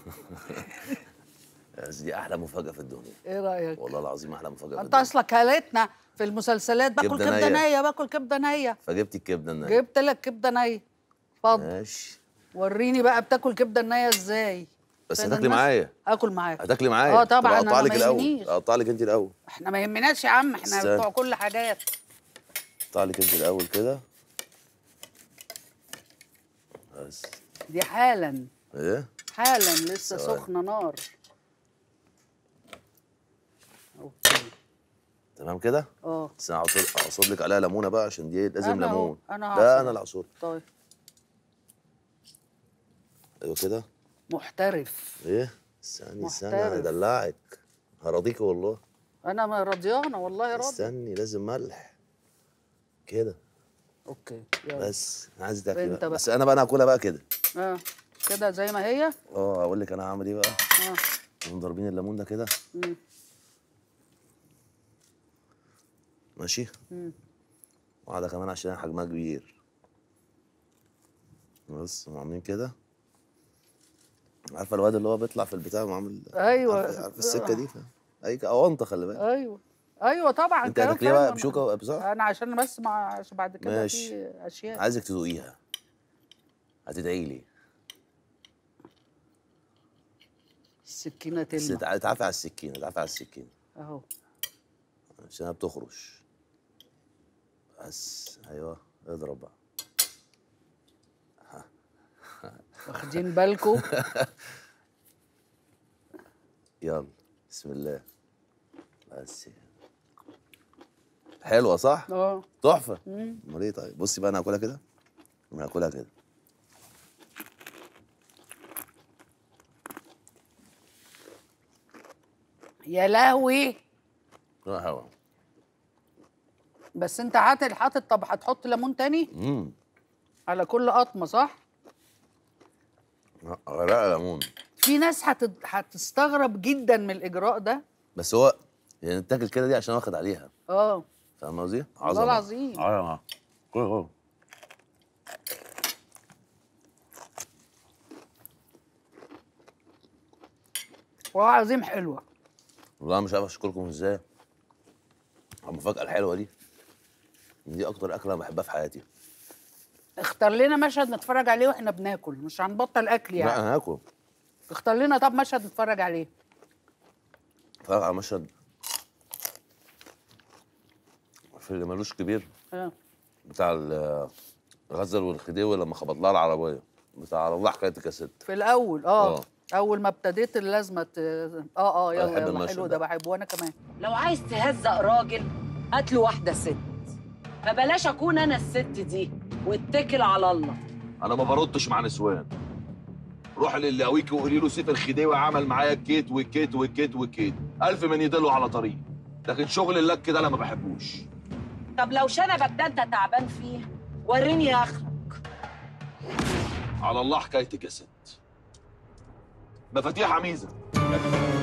بس دي احلى مفاجاه في الدنيا ايه رايك والله العظيم احلى مفاجاه في انت الدنيا اصلك هالتنا في المسلسلات باكل كبدة كبده نية. نيه باكل كبده نيه فجبت الكبده النيه جبت لك كبده نيه اتفضل ماشي وريني بقى بتاكل كبده نيه ازاي بس عشان هتاكلي الناس- معايا اكل معاك هتاكلي معايا اه طبعا طب انا اقطع لك ما الاول يهمنيش اقطع لك انت الاول احنا ما يهمناش يا عم احنا استنى. بتوع كل حاجات اقطع لك انت الاول كده بس دي حالا ايه حالا لسه ثواني. سخنه نار اوكي تمام كده اه بس انا هعصر هعصر لك عليها ليمونه بقى عشان دي لازم أنا أهو، ليمون أنا لا هعصر. انا اللي هعصر طيب ايوه كده محترف ايه استني استني محترف. هدلعك هرضيكي والله انا ما رضيانه والله راضي استني لازم ملح كده اوكي يلا بس انا عايز تاكلي انت بقى. بقى. بس انا بقى انا هاكلها بقى كده اه كده زي ما هي اه اقول لك انا هعمل ايه بقى اه نقوم ضاربين الليمون ده كده مم. ماشي مم. واحده كمان عشان حجمها كبير بس وعاملين كده عارفه الواد اللي هو بيطلع في البتاع وعامل أيوة. عارفه عارفه السكه دي فاهم اي اونطه خلي بالك ايوه ايوه طبعا انت كلام هتاكليها بقى فعلا. بشوكه بصراحه انا عشان بس مع عشان بعد كده ماشي. في اشياء عايزك تدوقيها هتدعي لي السكينه بس تلمع تع- تعافي على السكينه تعافي على السكينه اهو عشان هي بتخرش بس ايوه اضرب بقى واخدين بالكم يلا بسم الله بس حلوه صح؟ اه تحفه مم. امال ايه طيب بصي بقى انا هاكلها كده انا هاكلها كده يا لهوي روح هوا بس انت حاطط حاطط طب هتحط ليمون تاني امم على كل قطمه صح غرقه ليمون في ناس هتت... هتستغرب جدا من الاجراء ده بس هو يعني تاكل كده دي عشان واخد عليها اه فاهم قصدي؟ والله العظيم. عظمه كل كل والله العظيم حلوه والله مش عارف اشكركم ازاي على المفاجاه الحلوه دي دي اكتر اكله انا بحبها في حياتي اختار لنا مشهد نتفرج عليه واحنا بناكل مش هنبطل اكل لا يعني انا هاكل اختار لنا طب مشهد نتفرج عليه اتفرج على مشهد في اللي ملوش كبير اه بتاع ال- غزل والخديوي لما خبط لها العربيه بتاع على الله حكايتك يا ست في الاول اه آه. اول ما ابتديت اللازمه ت... اه اه يلا بحب يلا المشهد حلو ده. ده بحبه وانا كمان لو عايز تهزق راجل هات له واحده ست فبلاش اكون انا الست دي واتكل على الله انا ما بردش مع نسوان روح للي قويكي وقولي له سيف الخديوي عمل معايا الكيت والكيت والكيت والكيت الف من يدله على طريق لكن شغل اللك ده انا ما بحبوش طب لو شنبك ده انت تعبان فيه وريني اخرك على الله حكايتك يا ست مفاتيح عميزه